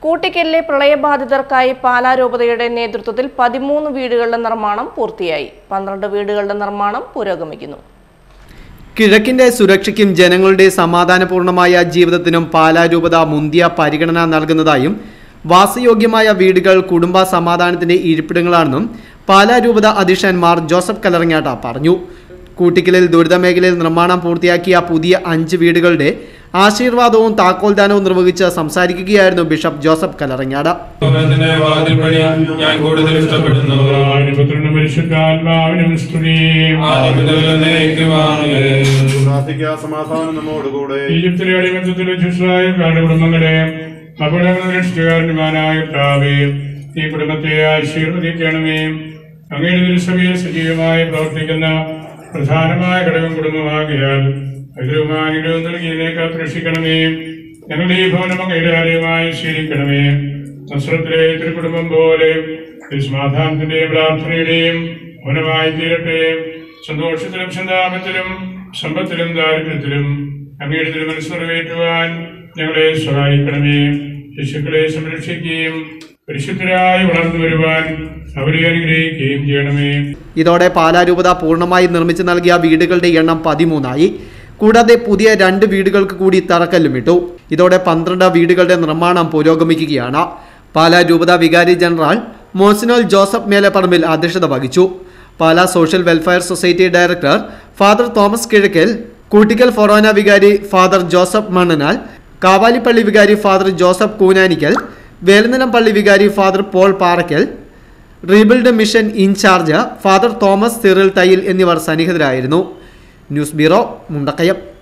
കൂട്ടിക്കലിലെ പ്രളയബാധിതർക്കായി പാലാ രൂപതയുടെ നേതൃത്വത്തിൽ പതിമൂന്ന് വീടുകളുടെ നിർമ്മാണം പൂർത്തിയായി പന്ത്രണ്ട് വീടുകളുടെ നിർമ്മാണം പുരോഗമിക്കുന്നു കിഴക്കിന്റെ സുരക്ഷയ്ക്കും ജനങ്ങളുടെ സമാധാനപൂർണമായ ജീവിതത്തിനും പാലാ രൂപത മുന്തിയ പരിഗണന നൽകുന്നതായും വാസയോഗ്യമായ വീടുകൾ കുടുംബ സമാധാനത്തിന്റെ ഇരിപ്പിടങ്ങളാണെന്നും പാലാ രൂപത അധ്യക്ഷൻ മാർ ജോസഫ് കലറങ്ങാട്ട പറഞ്ഞു കൂട്ടിക്കലിൽ ദുരിതമേഖലയിൽ നിർമ്മാണം പൂർത്തിയാക്കിയ പുതിയ അഞ്ച് വീടുകളുടെ ആശീർവാദവും താക്കോൽദാനവും നിർവഹിച്ച് സംസാരിക്കുകയായിരുന്നു ബിഷപ്പ് ജോസഫ് കലറങ്ങാട് ഭവനത്തിന്റെ വാതിൽ പണിയാൻ ഞാൻ കൂടുതൽ ഇഷ്ടപ്പെടുന്നു പുത്രനും പരിശുദ്ധാത്മാവിനും സ്തുതി ആദ്യം മുതൽ എന്നേക്കുമാണ്. പ്രാർത്ഥിക്കുക സമാധാനം നമ്മോടുകൂടെ ഈജിപ്തിലെ അടിമത്തത്തിലെ ശുശ്രായക്കാരുടെ കുടുംബങ്ങളെ അപകടങ്ങൾ രക്ഷിക്കാരനുമാനായ കർത്താവേ ഈ കുടുംബത്തെ ആശീർവദിക്കണമേ അങ്ങയുടെ തിരുസഭയിൽ സജീവമായി പ്രവർത്തിക്കുന്ന പ്രധാനമായ ഘടകം കുടുംബമാകിയാൽ അതിലുമാനിടവും നൽകിയതിനെ കാത്തുരക്ഷിക്കണമേ ഞങ്ങളുടെ ഈ ഭവനം അങ്ങയുടെ ആലയമായി സ്വീകരിക്കണമേ നസ്രത്തിലെ തിരുക്കുടുംബം പോലെ ഈ സമാധാനത്തിന്റെയും പ്രാർത്ഥനയുടെയും ഭവനമായി തീരട്ടെ സന്തോഷത്തിലും സന്താപത്തിലും സമ്പത്തിലും ദാരിദ്ര്യത്തിലും അങ്ങയുടെ തിരുമനസ് നിറവേറ്റുവാൻ ഞങ്ങളെ സഹായിക്കണമേ ശിശുക്കളെ സംരക്ഷിക്കുകയും പരിശുദ്ധരായി വളർന്നു വരുവാൻ അവരെ അനുഗ്രഹിക്കുകയും ചെയ്യണമേ ഇതോടെ പാലാ രൂപത പൂർണ്ണമായി നിർമ്മിച്ചു നൽകിയ വീടുകളുടെ എണ്ണം പതിമൂന്നായി കൂടാതെ പുതിയ രണ്ട് വീടുകൾക്ക് കൂടി തറക്കല്ലുമിട്ടു ഇതോടെ പന്ത്രണ്ട് വീടുകളുടെ നിർമ്മാണം പുരോഗമിക്കുകയാണ് പാലാ രൂപത വികാരി ജനറൽ മോസിനോൽ ജോസഫ് മേലപ്പറമ്പിൽ അധ്യക്ഷത വഹിച്ചു Pala social welfare society director father Thomas Kizhakkal Koottickal forane വികാരി ഫാദർ ജോസഫ് മണ്ണനാൽ കാവാലിപ്പള്ളി വികാരി ഫാദർ ജോസഫ് കൂനാനിക്കൽ വേലനിലം പള്ളി വികാരി father Paul Parackal rebuild mission in charge father Thomas Cyril Thayyil എന്നിവർ സന്നിഹിതരായിരുന്നു ന്യൂസ് ബ്യൂറോ മുണ്ടക്കയം